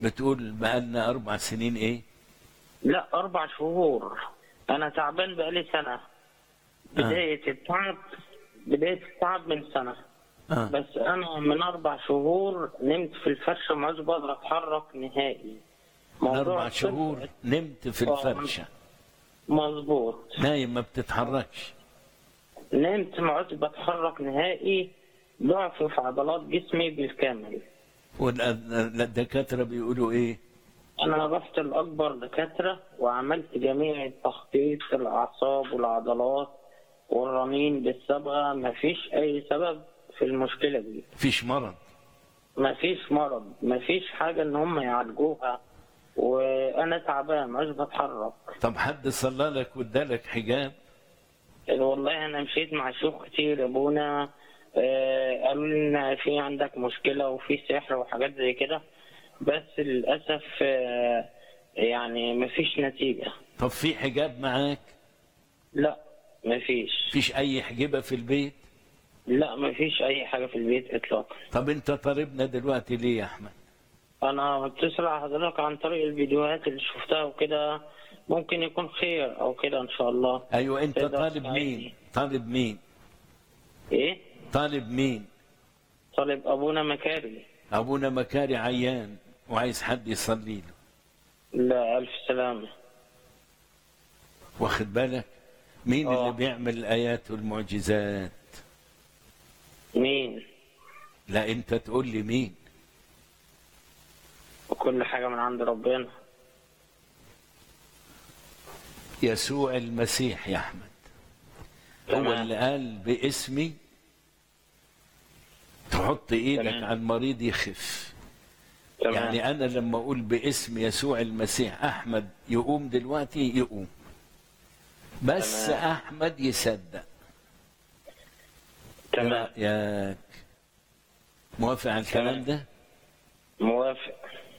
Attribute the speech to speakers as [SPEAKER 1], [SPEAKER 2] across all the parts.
[SPEAKER 1] بتقول بقالنا أربع سنين إيه؟
[SPEAKER 2] لا أربع شهور أنا تعبان بقالي سنة بداية التعب بداية التعب من سنة
[SPEAKER 1] آه.
[SPEAKER 2] بس أنا من أربع شهور نمت في الفرشة ما عادش بقدر أتحرك نهائي
[SPEAKER 1] من
[SPEAKER 2] موضوع
[SPEAKER 1] أربع
[SPEAKER 2] الطب-
[SPEAKER 1] شهور نمت في
[SPEAKER 2] آه.
[SPEAKER 1] الفرشة
[SPEAKER 2] مظبوط
[SPEAKER 1] نايم ما بتتحركش
[SPEAKER 2] نمت ما عادش بتحرك نهائي ضعف في عضلات جسمي بالكامل
[SPEAKER 1] والدكاترة بيقولوا إيه؟
[SPEAKER 2] أنا رحت لأكبر دكاترة وعملت جميع التخطيط الأعصاب والعضلات والرنين بالصبغة مفيش أي سبب في المشكلة دي
[SPEAKER 1] فيش مرض
[SPEAKER 2] مفيش مرض مفيش حاجة إن هم يعالجوها وأنا تعبان مش بتحرك
[SPEAKER 1] طب حد صلى لك وادالك حجاب؟
[SPEAKER 2] والله أنا مشيت مع شيوخ كتير يا أبونا آه، قالوا لي إن في عندك مشكلة وفي سحر وحاجات زي كده بس للأسف آه، يعني مفيش نتيجة
[SPEAKER 1] طب في حجاب معاك؟
[SPEAKER 2] لا مفيش
[SPEAKER 1] فيش أي حجبة في البيت؟
[SPEAKER 2] لا مفيش أي حاجة في البيت إطلاقا
[SPEAKER 1] طب أنت طالبنا دلوقتي ليه يا أحمد؟
[SPEAKER 2] أنا متصل على حضرتك عن طريق الفيديوهات اللي شفتها وكده ممكن يكون خير أو كده إن شاء الله
[SPEAKER 1] أيوة أنت
[SPEAKER 2] تقدر
[SPEAKER 1] طالب
[SPEAKER 2] تساعدني.
[SPEAKER 1] مين؟ طالب مين؟
[SPEAKER 2] إيه؟
[SPEAKER 1] طالب مين؟
[SPEAKER 2] طالب أبونا مكاري
[SPEAKER 1] أبونا مكاري عيان وعايز حد يصلي له
[SPEAKER 2] لا ألف سلامة
[SPEAKER 1] واخد بالك؟ مين
[SPEAKER 2] آه.
[SPEAKER 1] اللي بيعمل الآيات والمعجزات؟
[SPEAKER 2] مين؟
[SPEAKER 1] لا أنت تقول لي مين؟
[SPEAKER 2] وكل حاجة من عند ربنا
[SPEAKER 1] يسوع المسيح يا أحمد هو
[SPEAKER 2] تمام.
[SPEAKER 1] اللي قال باسمي تحط ايدك
[SPEAKER 2] تمام.
[SPEAKER 1] على المريض يخف
[SPEAKER 2] تمام
[SPEAKER 1] يعني انا لما اقول باسم يسوع المسيح احمد يقوم دلوقتي يقوم بس
[SPEAKER 2] تمام.
[SPEAKER 1] احمد يصدق
[SPEAKER 2] تمام
[SPEAKER 1] إيه رايك موافق على الكلام
[SPEAKER 2] تمام.
[SPEAKER 1] ده
[SPEAKER 2] موافق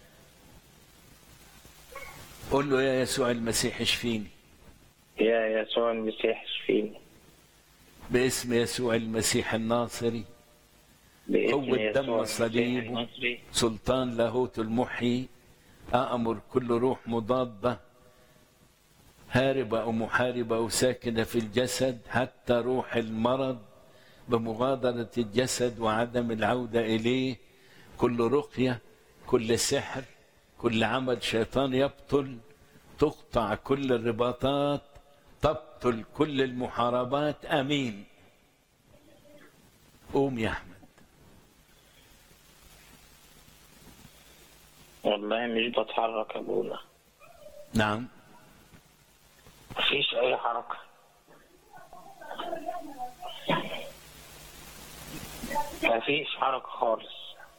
[SPEAKER 1] قول له يا يسوع المسيح اشفيني
[SPEAKER 2] يا يسوع المسيح اشفيني
[SPEAKER 1] باسم يسوع المسيح الناصري
[SPEAKER 2] باسم
[SPEAKER 1] قوة
[SPEAKER 2] يسوع
[SPEAKER 1] دم
[SPEAKER 2] المسيح
[SPEAKER 1] صليبه.
[SPEAKER 2] المصري
[SPEAKER 1] سلطان لاهوت المحيي أأمر كل روح مضادة هاربة أو محاربة أو ساكنة في الجسد حتى روح المرض بمغادرة الجسد وعدم العودة إليه كل رقية كل سحر كل عمل شيطان يبطل تقطع كل الرباطات تبطل كل المحاربات امين قوم يا احمد
[SPEAKER 2] والله مش بتحرك يا ابونا
[SPEAKER 1] نعم
[SPEAKER 2] مفيش اي حركة مفيش حركة خالص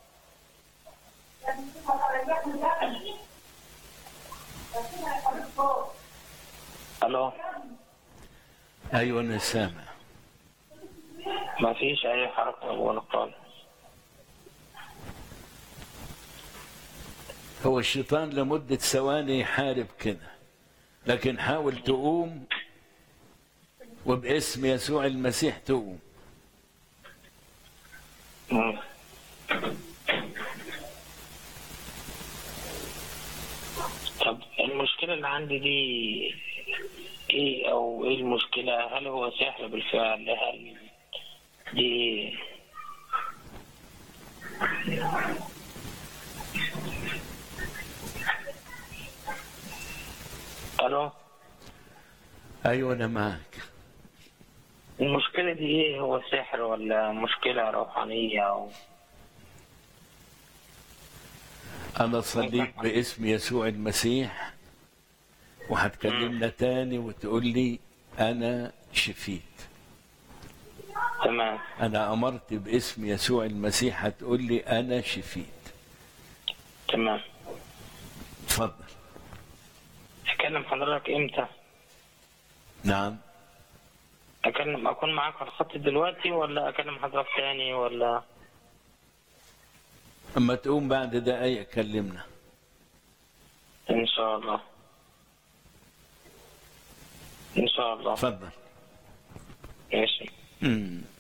[SPEAKER 2] الو
[SPEAKER 1] ايوه انا سامع
[SPEAKER 2] مفيش اي حركة يا ابونا خالص
[SPEAKER 1] هو الشيطان لمدة ثواني يحارب كده لكن حاول تقوم وباسم يسوع المسيح تقوم
[SPEAKER 2] مم. طب المشكلة اللي عندي دي ايه او ايه المشكلة هل هو سحر بالفعل هل دي الو
[SPEAKER 1] ايوه انا معك
[SPEAKER 2] المشكلة دي ايه هو سحر ولا مشكلة روحانية او
[SPEAKER 1] انا صليت باسم يسوع المسيح وهتكلمنا تاني وتقول لي انا شفيت
[SPEAKER 2] تمام
[SPEAKER 1] انا امرت باسم يسوع المسيح هتقول لي انا شفيت
[SPEAKER 2] تمام
[SPEAKER 1] اتفضل
[SPEAKER 2] اكلم حضرتك امتى
[SPEAKER 1] نعم
[SPEAKER 2] اكلم اكون معاك على الخط دلوقتي ولا اكلم حضرتك تاني ولا
[SPEAKER 1] اما تقوم بعد دقايق كلمنا
[SPEAKER 2] ان شاء الله ان شاء الله
[SPEAKER 1] اتفضل
[SPEAKER 2] ماشي
[SPEAKER 1] مم.